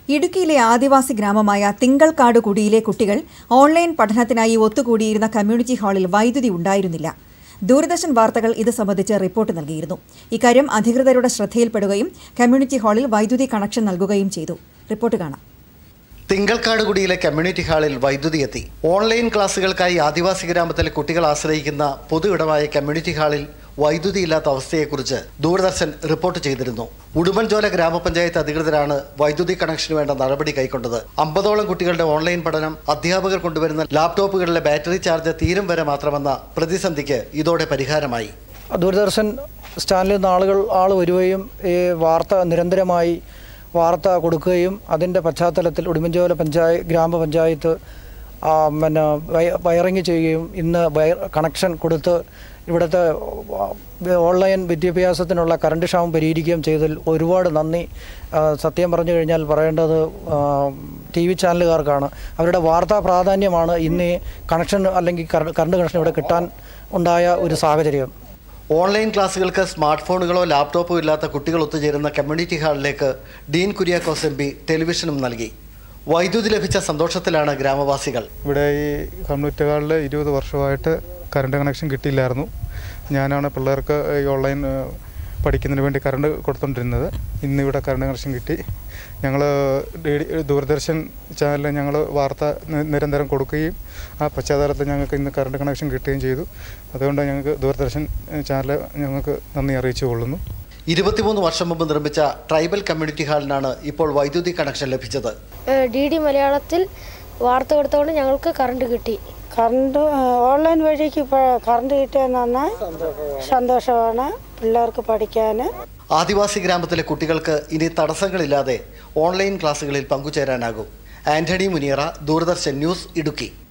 ഇടുക്കിയിലെ ആദിവാസി ഗ്രാമമായ തിങ്കൾക്കാട് കുടിയിലെ കുട്ടികൾ ഓൺലൈൻ പഠനത്തിനായി ഒത്തുകൂടിയിരുന്ന കമ്മ്യൂണിറ്റി ഹാളിൽ വൈദ്യുതി ഉണ്ടായിരുന്നില്ല ദൂരദർശൻ വാർത്തകൾ ഇത് സംബന്ധിച്ച് റിപ്പോർട്ട് നൽകിയിരുന്നു ഇക്കാര്യം അധികൃതരുടെ ശ്രദ്ധയിൽപ്പെടുകയും കമ്മ്യൂണിറ്റി ഹാളിൽ വൈദ്യുതി കണക്ഷൻ നൽകുകയും ചെയ്തു റിപ്പോർട്ട് കാണാം തിങ്കൾക്കാടുകുടിയിലെ കമ്മ്യൂണിറ്റി ഹാളിൽ വൈദ്യുതി എത്തി ഓൺലൈൻ ക്ലാസുകൾക്കായി ആദിവാസി ഗ്രാമത്തിലെ കുട്ടികൾ ആശ്രയിക്കുന്ന പൊതു ഇടമായ കമ്മ്യൂണിറ്റി ഹാളിൽ വൈദ്യുതി ഇല്ലാത്ത അവസ്ഥയെക്കുറിച്ച് ദൂരദർശൻ റിപ്പോർട്ട് ചെയ്തിരുന്നു ഉടുമ്പൻചോല ഗ്രാമപഞ്ചായത്ത് അധികൃതരാണ് വൈദ്യുതി കണക്ഷന് വേണ്ട നടപടി കൈക്കൊണ്ടത് അമ്പതോളം കുട്ടികളുടെ ഓൺലൈൻ പഠനം അധ്യാപകർ കൊണ്ടുവരുന്ന ലാപ്ടോപ്പുകളിലെ ബാറ്ററി ചാർജ് തീരും വരെ മാത്രമെന്ന പ്രതിസന്ധിക്ക് ഇതോടെ പരിഹാരമായി ദൂരദർശൻ ചാനലിൽ നിന്ന് ആളുകൾ ആൾ വരികയും ഈ വാർത്ത നിരന്തരമായി വാർത്ത കൊടുക്കുകയും അതിൻ്റെ പശ്ചാത്തലത്തിൽ ഉടുമ്പൻചോല പഞ്ചായത്ത് ഗ്രാമപഞ്ചായത്ത് ആ, പിന്നെ വയ- വയറിങ് ചെയ്യുകയും ഇന്ന് വയർ കണക്ഷൻ കൊടുത്ത് ഇവിടുത്തെ ഓൺലൈൻ വിദ്യാഭ്യാസത്തിനുള്ള കറണ്ട് ക്ഷാമം പരിഹരിക്കുകയും ചെയ്തതിൽ ഒരുപാട് നന്ദി ആ, സത്യം പറഞ്ഞു കഴിഞ്ഞാൽ പറയേണ്ടത് ടി വി ചാനലുകാർക്കാണ് അവരുടെ വാർത്താ പ്രാധാന്യമാണ് ഇന്ന് ഈ കണക്ഷൻ അല്ലെങ്കിൽ കറണ്ട് കറണ്ട് കണക്ഷൻ ഇവിടെ കിട്ടാൻ ഉണ്ടായ ഒരു സാഹചര്യം ഓൺലൈൻ ക്ലാസുകൾക്ക് സ്മാർട്ട് ഫോണുകളോ ലാപ്ടോപ്പോ ഇല്ലാത്ത കുട്ടികൾ ഒത്തുചേരുന്ന കമ്മ്യൂണിറ്റി ഹാളിലേക്ക് ഡീൻ കുര്യാക്കോസ് എം പി ടെലിവിഷനും നൽകി വൈദ്യുതി ലഭിച്ച സന്തോഷത്തിലാണ് ഗ്രാമവാസികൾ ഇവിടെ ഈ കമ്മ്യൂണിറ്റി ഹാളിൽ ഇരുപത് വർഷമായിട്ട് കറണ്ട് കണക്ഷൻ കിട്ടിയില്ലായിരുന്നു ഞാനാണ് പിള്ളേർക്ക് ഈ ഓൺലൈൻ ഏഹ്, പഠിക്കുന്നതിന് വേണ്ടി കറണ്ട് കൊടുത്തുകൊണ്ടിരുന്നത് ഇന്നിവിടെ കറണ്ട് കണക്ഷൻ കിട്ടി ഞങ്ങൾ ദൂരദർശൻ ചാനലിൽ ഞങ്ങൾ വാർത്ത നി- നിരന്തരം കൊടുക്കുകയും ആ പശ്ചാത്തലത്തിൽ ഞങ്ങൾക്ക് ഇന്ന് കറണ്ട് കണക്ഷൻ കിട്ടുകയും ചെയ്തു അതുകൊണ്ട് ഞങ്ങൾക്ക് ദൂരദർശൻ ചാനൽ ഞങ്ങൾക്ക് നന്ദി അറിയിച്ചു കൊള്ളുന്നു ഇരുപത്തിമൂന്ന് വർഷം മുമ്പ് നിർമ്മിച്ച ട്രൈബൽ കമ്മ്യൂണിറ്റി ഹാളിനാണ് ഇപ്പോൾ വൈദ്യുതി കണക്ഷൻ ലഭിച്ചത് ഡി ഡി മലയാളത്തിൽ വാർത്ത കൊടുത്തുകൊണ്ട് ഞങ്ങൾക്ക് കറണ്ട് കിട്ടി കറണ്ട് ഓൺലൈൻ വഴിക്ക് ഇപ്പോൾ കറണ്ട് കിട്ടിയെന്ന് പറഞ്ഞാൽ സന്തോഷമാണ് പിള്ളേർക്ക് പഠിക്കാൻ ആദിവാസി ഗ്രാമത്തിലെ കുട്ടികൾക്ക് ഇനി തടസ്സങ്ങളില്ലാതെ ഓൺലൈൻ ക്ലാസുകളിൽ പങ്കുചേരാനാകും ആന്റണി മുനിയറ ദൂരദർശൻ ന്യൂസ് ഇടുക്കി